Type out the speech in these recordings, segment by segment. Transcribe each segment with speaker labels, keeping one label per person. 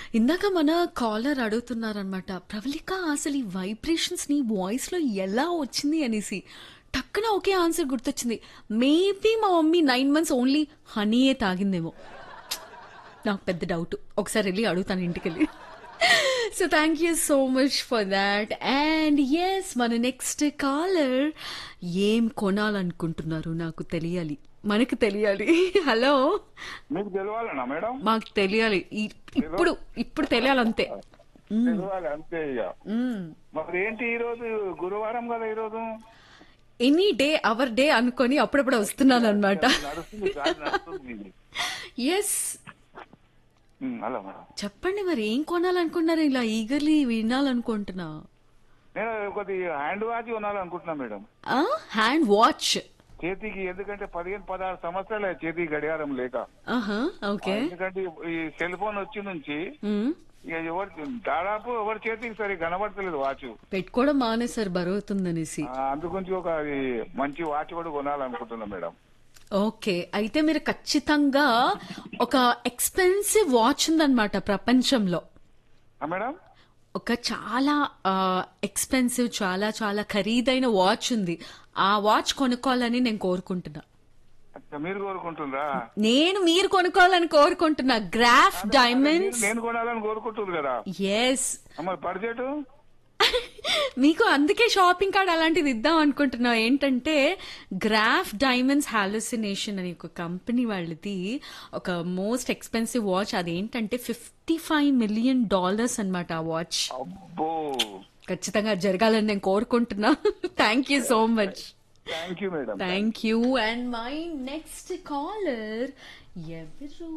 Speaker 1: ఇందాక మన కాలర్ అడుగుతున్నారనమాట ప్రవళిక అసలు ఈ వైబ్రేషన్స్ నీ వాయిస్ లో ఎలా వచ్చింది అనేసి టక్కున ఒకే ఆన్సర్ గుర్తొచ్చింది మేబీ మా మమ్మీ నైన్ మంత్స్ ఓన్లీ హనీయే తాగిందేమో నాకు పెద్ద డౌట్ ఒకసారి వెళ్ళి అడుగుతాను ఇంటికి వెళ్ళి so thank you so much for that and yes మన నెక్స్ట్ కాలర్ ఏం కొనాలనుకుంటున్నారు నాకు తెలియాలి మనకు తెలియాలి హలో
Speaker 2: మీకు తెలవాలనా మేడం
Speaker 1: మాకు తెలియాలి ఈ- ఇప్పుడు ఇప్పుడు తెలియాలంతే
Speaker 2: తెలవాలి అంతే ఇక మరి ఏంటి ఈ రోజు గురువారం కదా ఈ రోజు
Speaker 1: ఎనీ డే అవర్ డే అనుకొని అప్పుడప్పుడు వస్తున్నాను అనమాట
Speaker 2: నడుస్తుంది గాలి నడుస్తుంది ఇది.
Speaker 1: ఎస్
Speaker 2: ఉమ్, హలో మేడం
Speaker 1: చెప్పండి మరి ఏం కొనాలనుకున్నారు ఇలా ఈగర్లీ వినాలనుకుంటున్నా
Speaker 2: నేను ఒకటి హ్యాండ్ వాచ్ కొనాలనుకుంటున్నా మేడం
Speaker 1: హ్యాండ్ వాచ్
Speaker 2: చేతికి ఎందుకంటే పదిహేను పదహారు సంవత్సరాలే చేతికి గడియారం లేక
Speaker 1: ఆహా ఓకే
Speaker 2: ఎందుకంటే ఈ సెల్ ఫోన్ వచ్చి నుంచి ఇక ఎవరి దాదాపు ఎవరి చేతికి సరి కనబడతలేదు వాచ్
Speaker 1: పెట్టుకోవడం మానేసారు బరువుతుందనేసి
Speaker 2: ఆ, అందుగురించి ఒక అది మంచి వాచ్ కూడా కొనాలనుకుంటున్నా మేడం
Speaker 1: ఓకే అయితే మీరు ఖచ్చితంగా ఒక ఎక్స్పెన్సివ్ వాచ్ ఉందన్నమాట ప్రపంచంలో
Speaker 2: ఆ, మేడం
Speaker 1: ఒక చాలా ఎక్స్పెన్సివ్ చాలా చాలా ఖరీదైన వాచ్ ఉంది ఆ వాచ్ కొనుక్కోవాలని నేను కోరుకుంటున్నా
Speaker 2: అచ్చా, మీరు కోరుకుంటుందా
Speaker 1: నేను మీరు కొనుక్కోవాలని కోరుకుంటున్నా గ్రాఫ్ డైమండ్స్
Speaker 2: నేను కొనాలని కోరుకుంటుంది కదా
Speaker 1: ఎస్
Speaker 2: మరి బడ్జెట్
Speaker 1: మీకు అందుకే షాపింగ్ కార్డ్ అలాంటిది ఇద్దాం అనుకుంటున్నా ఏంటంటే గ్రాఫ్ డైమండ్స్ హాలుసినేషన్ అని ఒక కంపెనీ వాళ్ళది ఒక మోస్ట్ ఎక్స్పెన్సివ్ వాచ్ అదేంటంటే ఫిఫ్టీ ఫైవ్ మిలియన్ డాలర్స్ అనమాట ఆ వాచ్
Speaker 2: అబ్బో
Speaker 1: ఖచ్చితంగా జరగాలని నేను కోరుకుంటున్నా thank you so much
Speaker 2: thank you madam
Speaker 1: thank you and my next caller ఎవరు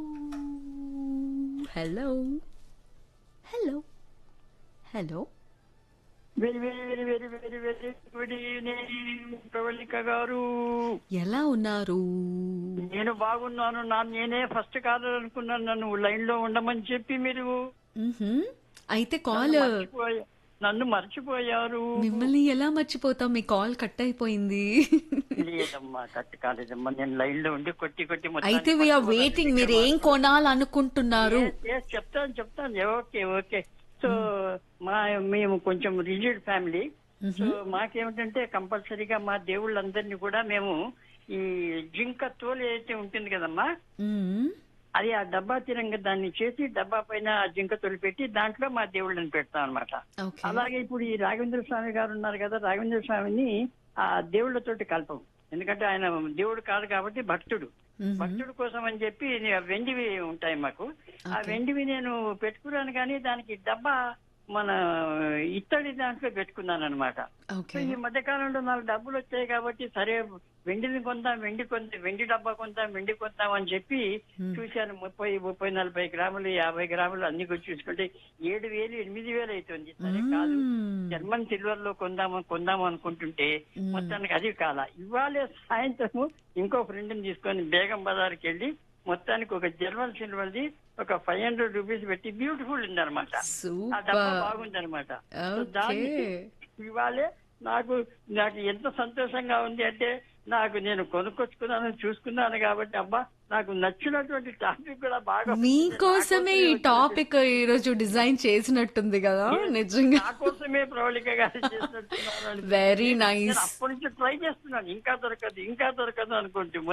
Speaker 1: hello hello hello
Speaker 3: very very very very very very good evening Pravalika garu
Speaker 1: ఎలా ఉన్నారు
Speaker 3: నేను బాగున్నాను నా నేనే ఫస్ట్ కాలర్ అనుకున్నాను నన్ను లైన్ లో ఉండమని చెప్పి మీరు
Speaker 1: మ్హమ్. అయితే కాల్
Speaker 3: మర్చిపోయా- నన్ను మర్చిపోయారు
Speaker 1: మిమ్మల్ని ఎలా మర్చిపోతాం మీ కాల్ కట్ అయిపోయింది
Speaker 3: లేదమ్మా కట్ కాలేదమ్మా నేను లైన్ లో ఉండి కొట్టి కొట్టి మొత్తానికి
Speaker 1: అయితే వీఆర్ వెయిటింగ్ మీరు ఏం కొనాలనుకుంటున్నారు
Speaker 3: Yes, yes, చెప్తాను చెప్తాను ఓకే ఓకే సో మా మేము కొంచెం రిజిడ్ ఫ్యామిలీ సో మాకేమిటంటే కంపల్సరీగా మా దేవుళ్ళందరినీ కూడా మేము ఈ జింక తోలు ఏదైతే ఉంటుంది కదమ్మా
Speaker 1: మ్మ్.
Speaker 3: అది ఆ డబ్బా తిరంగా దాన్ని చేసి డబ్బా పైన ఆ జింక తొలి పెట్టి దాంట్లో మా దేవుళ్ళని పెడతాం అనమాట
Speaker 1: ఓకే
Speaker 3: అలాగే ఇప్పుడు ఈ రాఘవేంద్ర స్వామి గారు ఉన్నారు కదా రాఘవేంద్ర స్వామిని ఆ దేవుళ్ళతోటి కల్పం ఎందుకంటే ఆయన దేవుడు కాదు కాబట్టి భక్తుడు
Speaker 1: మ్మ్.
Speaker 3: భక్తుడు కోసం అని చెప్పి నే- వెండివి ఉంటాయి మాకు ఆ వెండివి నేను పెట్టుకున్నాను కానీ దానికి డబ్బా మన ఇత్తడి దాంట్లో పెట్టుకున్నాను అనమాట
Speaker 1: ఓకే
Speaker 3: ఈ మధ్య కాలంలో నాకు డబ్బులు వచ్చాయి కాబట్టి సరే వెండిని కొందాం వెండి కొందాం వెండి డబ్బా కొందాం వెండి కొందాం అని చెప్పి చూశాను ముప్పై ముప్పై నలభై గ్రాములు యాభై గ్రాములు అన్ని కూడా చూసుకుంటే ఏడు వేలు ఎనిమిది వేలు అవుతుంది సరే కాదు
Speaker 1: మ్మ్.
Speaker 3: జర్మన్ సిల్వర్ లో కొందాము కొందాము అనుకుంటుంటే మొత్తానికి అది కాల ఇవాళ సాయంత్రం ఇంకో ఫ్రెండ్ ని తీసుకొని బేగం బజార్కి వెళ్ళి మొత్తానికి ఒక జర్మన్ సిల్వర్ ది ఒక ఫైవ్ హండ్రెడ్ రూపీస్ పెట్టి బ్యూటిఫుల్ ఉంది అనమాట ఆ డబ్బా
Speaker 1: సూపర్
Speaker 3: బాగుంది అనమాట
Speaker 1: ఓకే
Speaker 3: ఇవాళే నాకు నాకు ఎంత సంతోషంగా ఉంది అంటే నాకు నేను కొనుక్కొచ్చుకున్నాను చూసుకున్నాను కాబట్టి అబ్బా నాకు నచ్చినటువంటి టాపిక్ కూడా బాగా
Speaker 1: మీకోసమే ఈ టాపిక్ ఈ రోజు డిజైన్ చేసినట్టుంది కదా నిజంగా
Speaker 3: నా కోసమే ప్రవళిక గారు చేసినట్టున్నారు
Speaker 1: వెరీ
Speaker 3: నేను
Speaker 1: నైస్
Speaker 3: అప్పటి నుంచి ట్రై చేస్తున్నాను ఇంకా దొరకదు ఇంకా దొరకదు అనుకుంటే